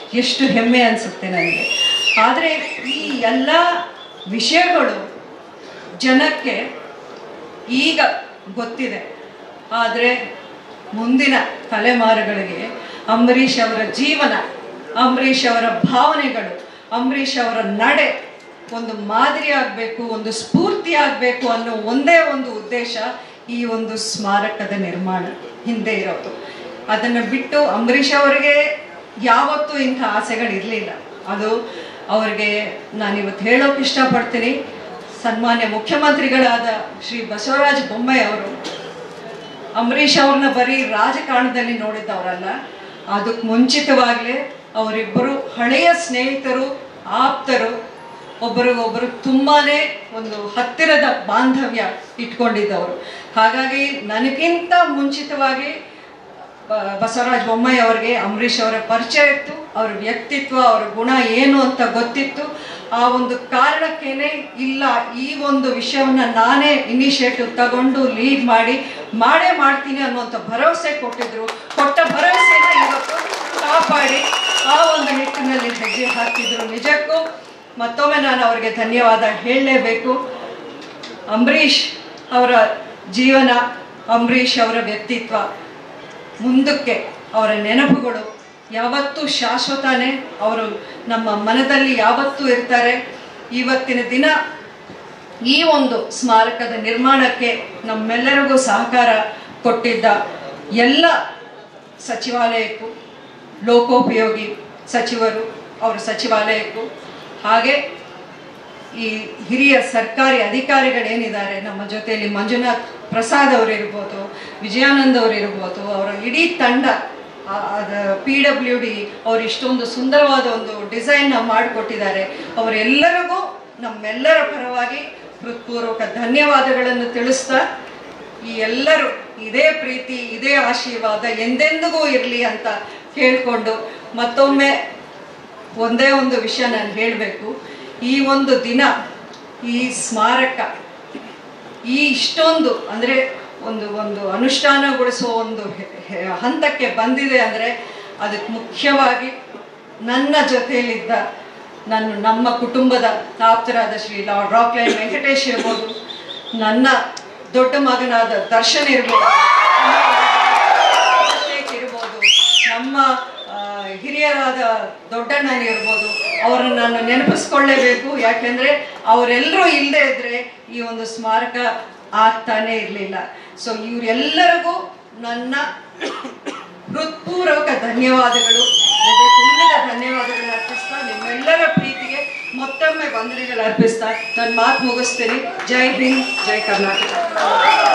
ಎಷ್ಟು ಹೆಮ್ಮೆ ಅನಿಸುತ್ತೆ ನನಗೆ ಆದರೆ ಈ ಎಲ್ಲ ವಿಷಯಗಳು ಜನಕ್ಕೆ ಈಗ ಗೊತ್ತಿದೆ ಆದರೆ ಮುಂದಿನ ತಲೆಮಾರುಗಳಿಗೆ ಅಂಬರೀಷ್ ಅವರ ಜೀವನ ಅಂಬರೀಷ್ ಅವರ ಭಾವನೆಗಳು ಅಂಬರೀಷ್ ಅವರ ನಡೆ ಒಂದು ಮಾದರಿ ಆಗಬೇಕು ಒಂದು ಸ್ಫೂರ್ತಿ ಆಗಬೇಕು ಅನ್ನೋ ಒಂದೇ ಒಂದು ಉದ್ದೇಶ ಈ ಒಂದು ಸ್ಮಾರಕದ ನಿರ್ಮಾಣ ಹಿಂದೆ ಇರೋದು ಅದನ್ನು ಬಿಟ್ಟು ಅಂಬರೀಷ್ ಅವರಿಗೆ ಯಾವತ್ತೂ ಇಂಥ ಆಸೆಗಳಿರಲಿಲ್ಲ ಅದು ಅವರಿಗೆ ನಾನಿವತ್ತು ಹೇಳೋಕೆ ಇಷ್ಟಪಡ್ತೀನಿ ಸನ್ಮಾನ್ಯ ಮುಖ್ಯಮಂತ್ರಿಗಳಾದ ಶ್ರೀ ಬಸವರಾಜ ಬೊಮ್ಮಾಯಿ ಅವರು ಅಂಬರೀಷ್ ಅವ್ರನ್ನ ಬರೀ ರಾಜಕಾರಣದಲ್ಲಿ ನೋಡಿದ್ದವರಲ್ಲ ಅದಕ್ಕೆ ಮುಂಚಿತವಾಗಲೇ ಅವರಿಬ್ಬರು ಹಳೆಯ ಸ್ನೇಹಿತರು ಆಪ್ತರು ಒಬ್ಬರಿಗೊಬ್ಬರು ತುಂಬಾನೇ ಒಂದು ಹತ್ತಿರದ ಬಾಂಧವ್ಯ ಇಟ್ಕೊಂಡಿದ್ದವರು ಹಾಗಾಗಿ ನನಗಿಂತ ಮುಂಚಿತವಾಗಿ ಬ- ಬಸವರಾಜ ಬೊಮ್ಮಾಯಿ ಅವರಿಗೆ ಅಂಬರೀಷ್ ಅವರ ಪರಿಚಯ ಇತ್ತು ಅವ್ರ ವ್ಯಕ್ತಿತ್ವ ಅವ್ರ ಗುಣ ಏನು ಅಂತ ಗೊತ್ತಿತ್ತು ಆ ಒಂದು ಕಾರಣಕ್ಕೇನೆ ಇಲ್ಲ ಈ ಒಂದು ವಿಷಯವನ್ನ ನಾನೇ ಇನಿಷಿಯೇಟಿವ್ ತಗೊಂಡು ಲೀಡ್ ಮಾಡಿ ಮಾಡೇ ಮಾಡ್ತೀನಿ ಅನ್ನುವಂಥ ಭರವಸೆ ಕೊಟ್ಟಿದ್ರು ಕೊಟ್ಟ ಭರವಸೆನ ಇವತ್ತು ಕಾಪಾಡಿ ಆ ಒಂದು ನಿಟ್ಟಿನಲ್ಲಿ ಹೆಜ್ಜೆ ಹಾಕಿದ್ರು ನಿಜಕ್ಕೂ ಮತ್ತೊಮ್ಮೆ ನಾನು ಅವರಿಗೆ ಧನ್ಯವಾದ ಹೇಳಲೇಬೇಕು ಅಂಬರೀಷ್ ಅವರ ಜೀವನ ಅಂಬರೀಷ್ ಅವರ ವ್ಯಕ್ತಿತ್ವ ಮುಂದಕ್ಕೆ ಅವರ ನೆನಪುಗಳು ಯಾವತ್ತೂ ಶಾಶ್ವತನೇ ಅವರು ನಮ್ಮ ಮನದಲ್ಲಿ ಯಾವತ್ತೂ ಇರ್ತಾರೆ ಇವತ್ತಿನ ದಿನ ಈ ಒಂದು ಸ್ಮಾರಕದ ನಿರ್ಮಾಣಕ್ಕೆ ನಮ್ಮೆಲ್ಲರಿಗೂ ಸಹಕಾರ ಕೊಟ್ಟಿದ್ದ ಎಲ್ಲ ಸಚಿವಾಲಯಕ್ಕೂ ಲೋಕೋಪಯೋಗಿ ಸಚಿವರು ಅವರ ಸಚಿವಾಲಯಕ್ಕೂ ಹಾಗೆ ಈ ಹಿರಿಯ ಸರ್ಕಾರಿ ಅಧಿಕಾರಿಗಳೇನಿದ್ದಾರೆ ನಮ್ಮ ಜೊತೆಯಲ್ಲಿ ಮಂಜುನಾಥ್ ಪ್ರಸಾದ್ ಅವರು ಇರ್ಬೋದು ವಿಜಯಾನಂದ್ ಅವರು ಇರ್ಬೋದು ಅವರ ಇಡೀ ತಂಡ ಪಿ ಡಬ್ಲ್ಯೂ ಡಿ ಅವರು ಇಷ್ಟೊಂದು ಸುಂದರವಾದ ಒಂದು ಡಿಸೈನ್ನ ಮಾಡಿಕೊಟ್ಟಿದ್ದಾರೆ ಅವರೆಲ್ಲರಿಗೂ ನಮ್ಮೆಲ್ಲರ ಪರವಾಗಿ ಹೃತ್ಪೂರ್ವಕ ಧನ್ಯವಾದಗಳನ್ನು ತಿಳಿಸ್ತಾ ಈ ಎಲ್ಲರೂ ಇದೇ ಪ್ರೀತಿ ಇದೇ ಆಶೀರ್ವಾದ ಎಂದೆಂದಿಗೂ ಇರಲಿ ಅಂತ ಕೇಳಿಕೊಂಡು ಮತ್ತೊಮ್ಮೆ ಒಂದೇ ಒಂದು ವಿಷಯ ನಾನು ಹೇಳಬೇಕು ಈ ಒಂದು ದಿನ ಈ ಸ್ಮಾರಕ ಈ ಇಷ್ಟೊಂದು ಅಂದರೆ ಒಂದು ಒಂದು ಅನುಷ್ಠಾನಗೊಳಿಸುವ ಒಂದು ಹೆ- ಹೆ- ಹಂತಕ್ಕೆ ಬಂದಿದೆ ಅಂದರೆ ಅದಕ್ಕೆ ಮುಖ್ಯವಾಗಿ ನನ್ನ ಜೊತೆಯಲ್ಲಿದ್ದ ನನ್ನ ನಮ್ಮ ಕುಟುಂಬದ ಆಪ್ತರಾದ ಶ್ರೀ ಲಾ- ರಾಕ್ಲೈನ್ ವೆಂಕಟೇಶ್ ಇರ್ಬೋದು ನನ್ನ ದೊಡ್ಡ ಮಗನಾದ ದರ್ಶನ್ ಇರ್ಬೋದು ಅಭಿಷೇಕ್ ಇರ್ಬೋದು ನಮ್ಮ ಆ, ಹಿರಿಯರಾದ ದೊಡ್ಡಣ್ಣನ ಇರ್ಬೋದು ಅವರನ್ನು ನಾನು ನೆನಪಿಸ್ಕೊಳ್ಳೇಬೇಕು ಯಾಕೆಂದ್ರೆ ಅವರೆಲ್ಲರೂ ಇಲ್ಲದೆ ಇದ್ರೆ ಈ ಒಂದು ಸ್ಮಾರಕ ಆಗ್ತಾನೆ ಇರಲಿಲ್ಲ ಸೊ ಇವರೆಲ್ಲರಿಗೂ ನನ್ನ ಹೃತ್ಪೂರ್ವಕ ಧನ್ಯವಾದಗಳು ಹೃದಯ ತುಂಬಿದ ಧನ್ಯವಾದಗಳು ಅರ್ಪಿಸ್ತಾ ನಿಮ್ಮೆಲ್ಲರ ಪ್ರೀತಿಗೆ ಮತ್ತೊಮ್ಮೆ ವಂದನೆಗಳು ಅರ್ಪಿಸ್ತಾ ನನ್ನ ಮಾತು ಮುಗಿಸ್ತೀನಿ ಜೈ ಹಿಂದ್ ಜೈ ಕರ್ನಾಟಕ